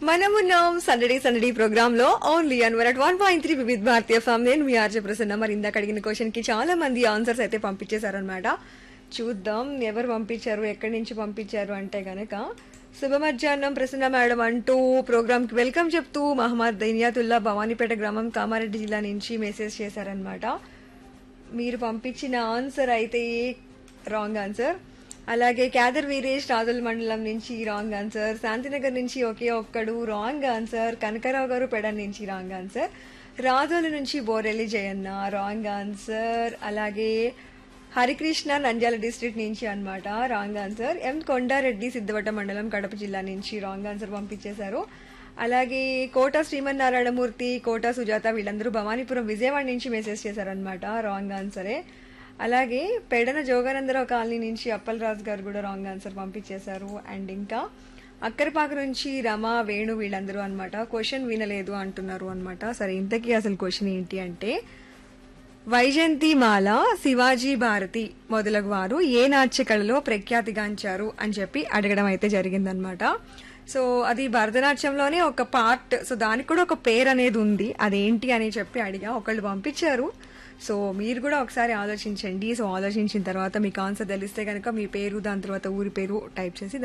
మనమున్నాం సందడి సందడి ప్రోగ్రామ్ లో only on one at one point three Vividh Bharati F M నేను మీ ఆర్జే ప్రసన్న మరి ఇందాక అడిగిన క్వశ్చన్ కి చాలా మంది ఆన్సర్స్ అయితే పంపించేశారనమాట చూద్దాం ఎవరు పంపించారు ఎక్కడి నుంచి పంపించారు అంటే గనక శుభ మధ్యాహ్నం ప్రసన్న మేడం అంటూ ప్రోగ్రామ్ కి వెల్కమ్ చెప్తూ మహమ్మద్ దైనియాతుల్లా భవానీపేట గ్రామం కామారెడ్డి జిల్లా నుంచి మెసేజ్ చేశారనమాట మీరు పంపించిన ఆన్సర్ అయితే రాంగ్ ఆన్సర్ అలాగే క్యాదర్ వీరేష్ రాజుల మండలం నుంచి రాంగ్ ఆన్సర్ శాంతినగర్ నుంచి ఒకే ఒక్కడు రాంగ్ ఆన్సర్ కనకరావు గారు పెడ నుంచి రాంగ్ ఆన్సర్ రాజోలు నుంచి బోరెల్లి జయన్న రాంగ్ ఆన్సర్ అలాగే హరికృష్ణ నంద్యాల డిస్ట్రిక్ట్ నుంచి అన్నమాట wrong answer M Kondareddy Siddhavatam మండలం కడప జిల్లా నుంచి రాంగ్ ఆన్సర్ పంపించేశారు అలాగే కోట శ్రీమన్నారాయణమూర్తి కోట సుజాత వీళ్ళందరూ భవానీపురం విజయవాడ నుంచి మెసేజ్ చేశారనమాట రాంగ్ ఆన్సరే అలాగే పెడన జోగానందరావు కాలనీ నుంచి అప్పలరాజు గారు కూడా రాంగ్ ఆన్సర్ పంపించేశారు అండ్ ఇంకా అక్కరపాక నుంచి రమ వేణు వీళ్ళందరూ అన్నమాట క్వశ్చన్ వినలేదు అంటున్నారు అన్నమాట సరే ఇంతకీ అసలు క్వశ్చన్ ఏంటి అంటే వైజయంతి మాల శివాజీ భారతి మొదలగు వారు ఏ నాట్య కళలో ప్రఖ్యాతిగాంచారు అని చెప్పి అడగడం అయితే జరిగిందనమాట సో అది భరతనాట్యంలోనే ఒక పార్ట్ సో దానికి కూడా ఒక పేరు అనేది ఉంది అదేంటి అని చెప్పి అడిగా ఒకళ్ళు పంపించారు సో మీరు కూడా ఒకసారి ఆలోచించండి సో ఆలోచించిన తర్వాత మీకు ఆన్సర్ తెలిస్తే కనుక మీ పేరు దాని తర్వాత ఊరి పేరు టైప్ చేసి